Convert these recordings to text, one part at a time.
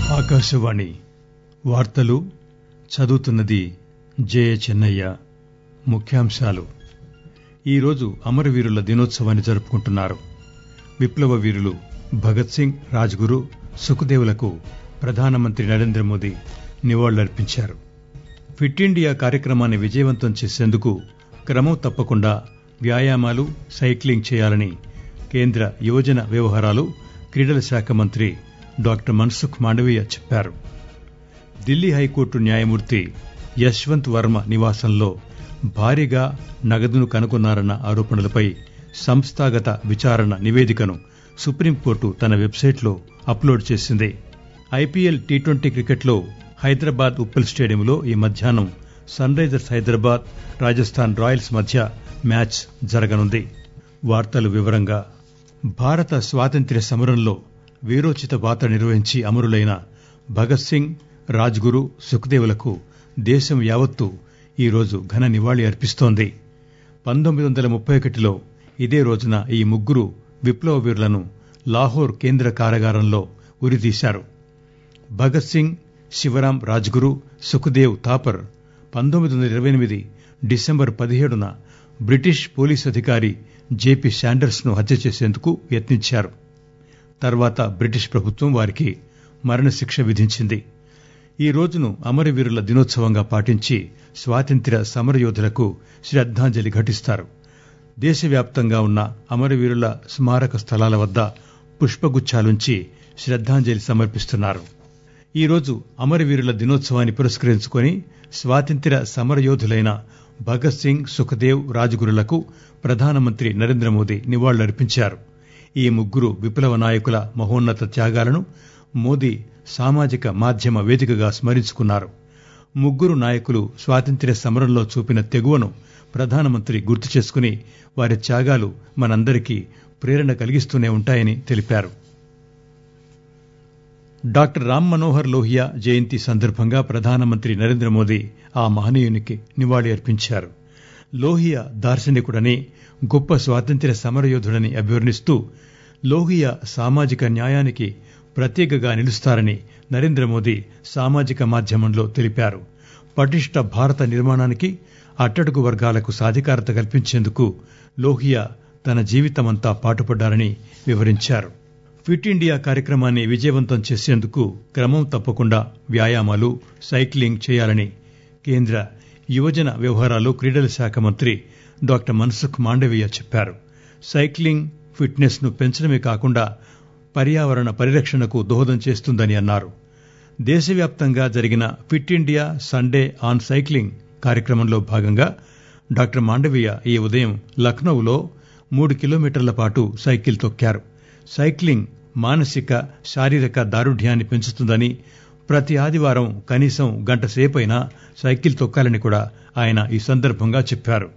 ఆకాశవాణి వార్తలు చదువుతున్నది జే చెన్నయ్య ముఖ్యాంశాలు ఈరోజు అమరవీరుల దినోత్సవాన్ని జరుపుకుంటున్నారు విప్లవ వీరులు భగత్ సింగ్ రాజ్ గురు సుఖదేవులకు ప్రధానమంత్రి నరేంద్ర మోదీ నివాళులర్పించారు ఫిట్ ఇండియా కార్యక్రమాన్ని విజయవంతం చేసేందుకు క్రమం తప్పకుండా వ్యాయామాలు సైక్లింగ్ చేయాలని కేంద్ర యువజన వ్యవహారాలు క్రీడల శాఖ మంత్రి డాక్టర్ మన్సుఖ్ మాండవీయ చెప్పారు ఢిల్లీ హైకోర్టు న్యాయమూర్తి యశ్వంత్ వర్మ నివాసంలో భారీగా నగదును కనుగొన్నారన్న ఆరోపణలపై సంస్థాగత విచారణ నివేదికను సుప్రీంకోర్టు తన వెబ్సైట్లో అప్లోడ్ చేసింది ఐపీఎల్ టీ ట్వంటీ క్రికెట్లో హైదరాబాద్ ఉప్పల్ స్టేడియంలో ఈ మధ్యాహ్నం Sunrisers Hyderabad Rajasthan Royals మధ్య మ్యాచ్ జరగనుంది వార్తలు వివరంగా భారత స్వాతంత్ర్య సమరంలో వీరోచిత పాత్ర నిర్వహించి అమరులైన భగత్ సింగ్ రాజ్ గురు సుఖదేవులకు దేశం యావత్తు ఈరోజు ఘన నివాళి అర్పిస్తోంది పంతొమ్మిది వందల ముప్పై ఒకటిలో ఇదే రోజున ఈ ముగ్గురు విప్లవ వీరులను లాహోర్ కేంద్ర కారాగారంలో ఉరితీశారు భగత్ సింగ్ శివరాం రాజ్గురు సుఖదేవ్ థాపర్ పంతొమ్మిది వందల ఇరవై ఎనిమిది డిసెంబర్ పదిహేడున బ్రిటిష్ పోలీసు అధికారి జేపీ శాండర్స్ ను హత్య చేసేందుకు యత్నించారు తర్వాత బ్రిటిష్ ప్రభుత్వం వారికి మరణశిక్ష విధించింది ఈ రోజును అమరవీరుల దినోత్సవంగా పాటించి స్వాతంత్ర్య సమరయోధులకు శ్రద్దాంజలి ఘటిస్తారు దేశవ్యాప్తంగా ఉన్న అమరవీరుల స్మారక స్థలాల వద్ద పుష్పగుచ్చాలుంచి శ్రద్దాంజలి సమర్పిస్తున్నారు ఈరోజు అమరవీరుల దినోత్సవాన్ని పురస్కరించుకుని స్వాతంత్ర్య సమరయోధులైన భగత్ సింగ్ సుఖదేవ్ రాజ్గురులకు ప్రధానమంత్రి నరేంద్ర మోదీ నివాళులర్పించారు ఈ ముగ్గురు విప్లవ నాయకుల మహోన్నత త్యాగాలను మోదీ సామాజిక మాధ్యమ వేదికగా స్మరించుకున్నారు ముగ్గురు నాయకులు స్వాతంత్ర్య సమరంలో చూపిన తెగువను ప్రధానమంత్రి గుర్తు చేసుకుని వారి త్యాగాలు మనందరికీ ప్రేరణ కలిగిస్తూనే ఉంటాయని తెలిపారు డాక్టర్ రామ్ మనోహర్ లోహియా జయంతి సందర్భంగా ప్రధానమంత్రి నరేంద్ర మోదీ ఆ మహనీయునికి నివాళి అర్పించారు లోహియా దార్శనికుడని గొప్ప స్వాతంత్ర్య సమరయోధుడని అభివర్ణిస్తూ లోహియా సామాజిక న్యాయానికి ప్రతీకగా నిలుస్తారని నరేంద్ర మోదీ సామాజిక మాధ్యమంలో తెలిపారు పటిష్ట భారత నిర్మాణానికి అట్టడుగు వర్గాలకు సాధికారత కల్పించేందుకు లోహియా తన జీవితమంతా పాటుపడ్డారని వివరించారు ఫిట్ ఇండియా కార్యక్రమాన్ని విజయవంతం చేసేందుకు క్రమం తప్పకుండా వ్యాయామాలు సైక్లింగ్ చేయాలని కేంద్ర యువజన వ్యవహారాలు క్రీడల శాఖ మంత్రి డాక్టర్ మన్సుఖ్ మాండవీయ చెప్పారు సైక్లింగ్ ఫిట్నెస్ ను పెంచడమే కాకుండా పర్యావరణ పరిరక్షణకు దోహదం చేస్తుందని అన్నారు దేశవ్యాప్తంగా జరిగిన fit India Sunday on cycling కార్యక్రమంలో భాగంగా డాక్టర్ మాండవీయ ఈ ఉదయం లక్నోలో మూడు కిలోమీటర్ల పాటు సైకిల్ తొక్కారు సైక్లింగ్ మానసిక శారీరక దారుఢ్యాన్ని పెంచుతుందని ప్రతి ఆదివారం కనీసం గంట సేపైనా సైకిల్ తొక్కాలని కూడా ఆయన ఈ సందర్భంగా చెప్పారు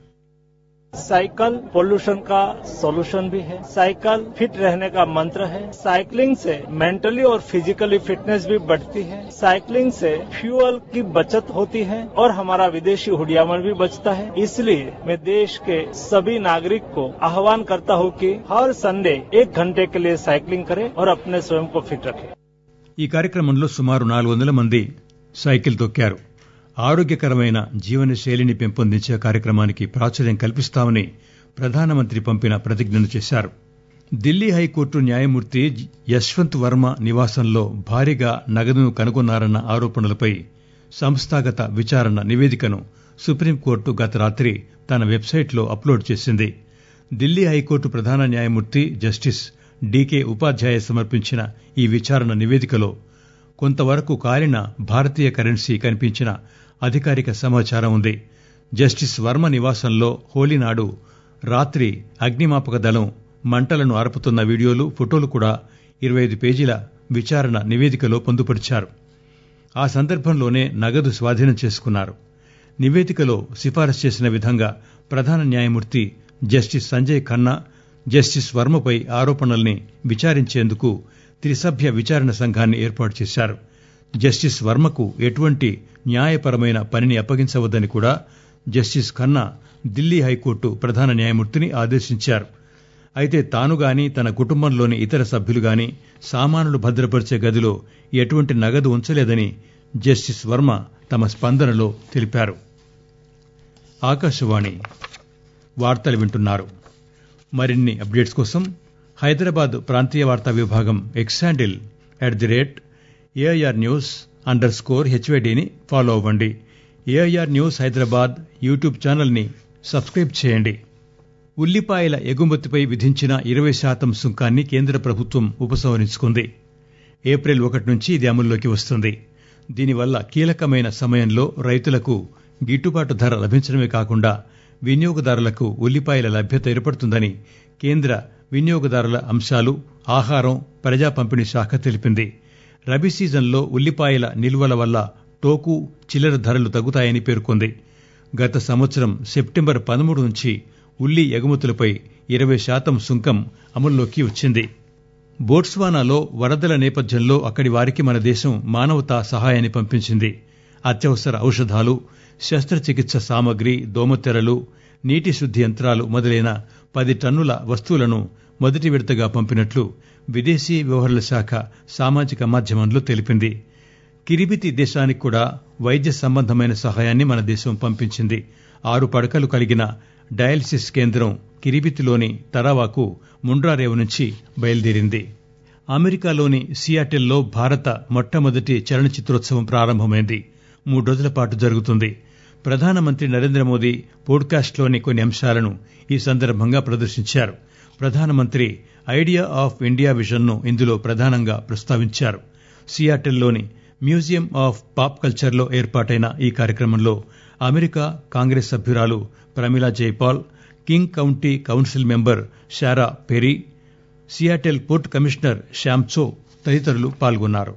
साइकिल पोल्यूशन का सॉल्यूशन भी है साइकिल फिट रहने का मंत्र है साइकिलिंग से मेंटली और फिजिकली फिटनेस भी बढ़ती है साइकिलिंग से फ्यूअल की बचत होती है और हमारा विदेशी हुडियामन भी बचता है इसलिए मैं देश के सभी नागरिक को आह्वान करता हूं कि हर संडे एक घंटे के लिए साइकिलिंग करें और अपने स्वयं को फिट रखें ఈ కార్యక్రమంలో సుమారు నాలుగు వందల మంది సైకిల్ తొక్కారు ఆరోగ్యకరమైన జీవన శైలిని పెంపొందించే కార్యక్రమానికి ప్రాచుర్యం కల్పిస్తామని ప్రధానమంత్రి పంపిన ప్రతిజ్ఞను చేశారు ఢిల్లీ హైకోర్టు న్యాయమూర్తి యశ్వంత్ వర్మ నివాసంలో భారీగా నగదును కనుగొన్నారన్న ఆరోపణలపై సంస్థాగత విచారణ నివేదికను సుప్రీంకోర్టు గత రాత్రి తన వెబ్సైట్లో అప్లోడ్ చేసింది ఢిల్లీ హైకోర్టు ప్రధాన న్యాయమూర్తి జస్టిస్ డీకే ఉపాధ్యాయ సమర్పించిన ఈ విచారణ నివేదికలో కొంతవరకు కాలిన భారతీయ కరెన్సీ కనిపించిన అధికారిక సమాచారం ఉంది జస్టిస్ వర్మ నివాసంలో హోలీ నాడు రాత్రి అగ్నిమాపక దళం మంటలను ఆర్పుతున్న వీడియోలు ఫోటోలు కూడా ఇరవై ఐదు పేజీల విచారణ నివేదికలో పొందుపరిచారు ఆ సందర్భంలోనే నగదు స్వాధీనం చేసుకున్నారు నివేదికలో సిఫారసు చేసిన విధంగా ప్రధాన న్యాయమూర్తి జస్టిస్ సంజయ్ ఖన్నా జస్టిస్ వర్మపై ఆరోపణల్ని విచారించేందుకు త్రిసభ్య విచారణ సంఘాన్ని ఏర్పాటు చేశారు జస్టిస్ వర్మకు ఎటువంటి న్యాయపరమైన పనిని అప్పగించవద్దని కూడా జస్టిస్ ఖన్నా ఢిల్లీ హైకోర్టు ప్రధాన న్యాయమూర్తిని ఆదేశించారు అయితే తాను గాని తన కుటుంబంలోని ఇతర సభ్యులు గాని సామానులు భద్రపరిచే గదిలో ఎటువంటి నగదు ఉంచలేదని జస్టిస్ వర్మ తమ స్పందనలో తెలిపారు ఆకాశవాణి వార్తలు వింటున్నారు మరిన్ని అప్డేట్స్ కోసం హైదరాబాద్ ప్రాంతీయ వార్తా విభాగం X handle at the rate AIR news under score హెచ్వైడిని ఫాలో అవ్వండి ఏఐఆర్ న్యూస్ హైదరాబాద్ యూట్యూబ్ ఛానల్ని సబ్స్క్రైబ్ చేయండి ఉల్లిపాయల ఎగుమతిపై విధించిన ఇరవై శాతం సుంకాన్ని కేంద్ర ప్రభుత్వం ఉపసంహరించుకుంది ఏప్రిల్ ఒకటి నుంచి ఇది అమల్లోకి వస్తుంది దీనివల్ల కీలకమైన సమయంలో రైతులకు గిట్టుబాటు ధర లభించడమే కాకుండా వినియోగదారులకు ఉల్లిపాయల లభ్యత ఏర్పడుతుందని కేంద్ర వినియోగదారుల అంశాలు ఆహారం ప్రజా పంపిణీ శాఖ తెలిపింది రబీ సీజన్లో ఉల్లిపాయల నిల్వల వల్ల టోకు చిల్లర ధరలు తగ్గుతాయని పేర్కొంది గత సంవత్సరం సెప్టెంబర్ పదమూడు నుంచి ఉల్లి ఎగుమతులపై ఇరవై శాతం సుంకం అమల్లోకి వచ్చింది బోట్స్వానాలో వరదల నేపథ్యంలో అక్కడి వారికి మన దేశం మానవతా సహాయాన్ని పంపించింది అత్యవసర ఔషధాలు శస్త్రచికిత్స సామగ్రి దోమతెరలు నీటి శుద్ది యంత్రాలు మొదలైన పది టన్నుల వస్తువులను మొదటి విడతగా పంపినట్లు విదేశీ వ్యవహారాల శాఖ సామాజిక మాధ్యమంలో తెలిపింది కిరిబితి దేశానికి కూడా వైద్య సంబంధమైన సహాయాన్ని మన దేశం పంపించింది ఆరు పడకలు కలిగిన డయాలసిస్ కేంద్రం కిరిబితిలోని తరావాకు ముండ్రారేవు నుంచి బయలుదేరింది అమెరికాలోని సియాటెల్లో భారత మొట్టమొదటి చలనచిత్రోత్సవం ప్రారంభమైంది మూడు రోజుల పాటు జరుగుతుంది ప్రధానమంత్రి నరేంద్ర మోదీ పోడ్కాస్ట్లోని కొన్ని అంశాలను ఈ సందర్భంగా ప్రదర్శించారు ప్రధానమంత్రి ఐడియా ఆఫ్ ఇండియా విజన్ను ఇందులో ప్రధానంగా ప్రస్తావించారు సియాటెల్లోని మ్యూజియం ఆఫ్ పాప్ కల్చర్లో ఏర్పాటైన ఈ కార్యక్రమంలో అమెరికా కాంగ్రెస్ సభ్యురాలు Pramila Jayapal King County council member Sara Perry Seattle port commissioner Sam Cho తదితరులు పాల్గొన్నారు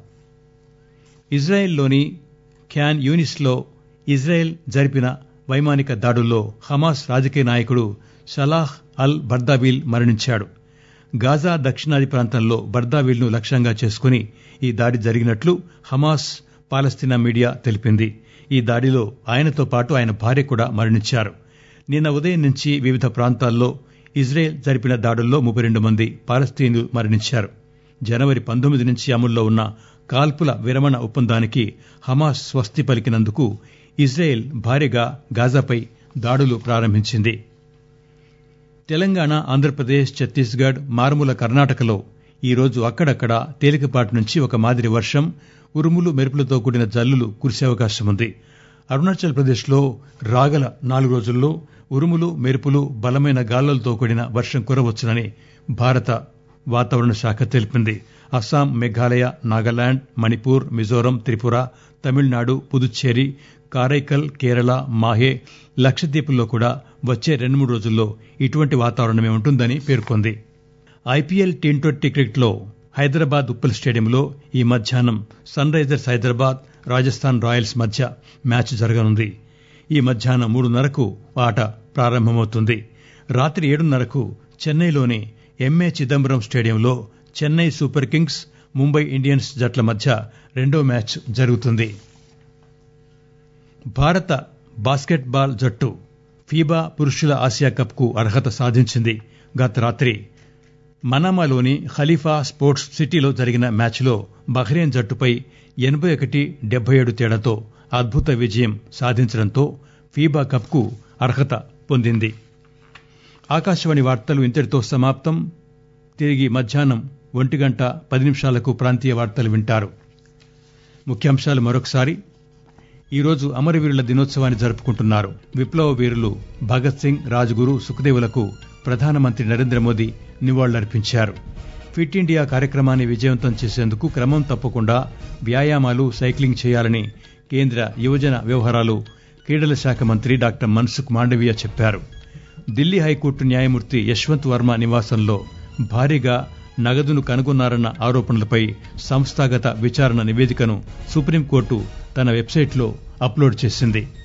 ఇజ్రాయెల్లోని ఖాన్ యూనిస్లో ఇజ్రాయెల్ జరిపిన వైమానిక దాడుల్లో హమాస్ రాజకీయ నాయకుడు సలాహ్ అల్ బర్దాబీల్ మరణించాడు గాజా దక్షిణాది ప్రాంతంలో బర్దాబీల్ను లక్ష్యంగా చేసుకుని ఈ దాడి జరిగినట్లు హమాస్ పాలస్తీనా మీడియా తెలిపింది ఈ దాడిలో ఆయనతో పాటు ఆయన భార్య కూడా మరణించారు నిన్న ఉదయం నుంచి వివిధ ప్రాంతాల్లో ఇజ్రాయెల్ జరిపిన దాడుల్లో ముప్పై రెండు మంది పాలస్తీనులు మరణించారు జనవరి పంతొమ్మిది నుంచి అమల్లో ఉన్న కాల్పుల విరమణ ఒప్పందానికి హమాస్ స్వస్తి పలికినందుకు ఇజ్రాయెల్ భారీగా గాజాపై దాడులు ప్రారంభించింది తెలంగాణ ఆంధ్రప్రదేశ్ ఛత్తీస్గఢ్ మారుమూల కర్ణాటకలో ఈరోజు అక్కడక్కడ తేలికపాటి నుంచి ఒక మాదిరి వర్షం ఉరుములు మెరుపులతో కూడిన జల్లులు కురిసే అవకాశం ఉంది అరుణాచల్ ప్రదేశ్లో రాగల నాలుగు రోజుల్లో ఉరుములు మెరుపులు బలమైన గాలులతో కూడిన వర్షం కురవచ్చునని భారత వాతావరణ శాఖ తెలిపింది అస్సాం మేఘాలయ నాగాలాండ్ మణిపూర్ మిజోరం త్రిపుర తమిళనాడు పుదుచ్చేరి కారైకల్ కేరళ మాహే లక్షద్వీపుల్లో కూడా వచ్చే రెండు మూడు రోజుల్లో ఇటువంటి వాతావరణమే ఉంటుందని పేర్కొంది ఐపీఎల్ టీ ట్వంటీ క్రికెట్లో హైదరాబాద్ ఉప్పల్ స్టేడియంలో ఈ మధ్యాహ్నం Sunrisers Hyderabad Rajasthan Royals మధ్య మ్యాచ్ జరగనుంది ఈ మధ్యాహ్నం మూడున్నరకు ఆట ప్రారంభమవుతుంది రాత్రి ఏడున్నరకు చెన్నైలోని ఎంఏ చిదంబరం స్టేడియంలో Chennai super kings Mumbai Indians జట్ల మధ్య రెండో మ్యాచ్ జరుగుతుంది భారత బాస్కెట్ బాల్ జట్టు ఫీబా పురుషుల ఆసియా కప్ కు అర్హత సాధించింది గత రాత్రి మనామాలోని ఖలీఫా స్పోర్ట్స్ సిటీలో జరిగిన మ్యాచ్లో బహ్రెయిన్ జట్టుపై ఎనబై ఒకటి డెబ్బై ఏడు తేడాతో అద్భుత విజయం సాధించడంతో ఫీబా కప్ కు అర్హత పొందింది ఆకాశవాణి వార్తలు ఇంతటితో సమాప్తం తిరిగి మధ్యాహ్నం ఒంటి గంట పది నిమిషాలకు ప్రాంతీయ వార్తలు వింటారు ముఖ్యాంశాలు మరొకసారి ఈరోజు అమరవీరుల దినోత్సవాన్ని జరుపుకుంటున్నారు విప్లవ వీరులు భగత్ సింగ్ రాజ్గురు సుఖదేవులకు ప్రధానమంత్రి నరేంద్ర మోదీ నివాళులర్పించారు ఫిట్ ఇండియా కార్యక్రమాన్ని విజయవంతం చేసేందుకు క్రమం తప్పకుండా వ్యాయామాలు సైక్లింగ్ చేయాలని కేంద్ర యువజన వ్యవహారాలు క్రీడల శాఖ మంత్రి డాక్టర్ మన్సుఖ్ మాండవీయ చెప్పారు ఢిల్లీ హైకోర్టు న్యాయమూర్తి యశ్వంత్ వర్మ నివాసంలో భారీగా నగదును కనుగొన్నారన్న ఆరోపణలపై సంస్థాగత విచారణ నివేదికను సుప్రీంకోర్టు తన వెబ్సైట్లో అప్లోడ్ చేసింది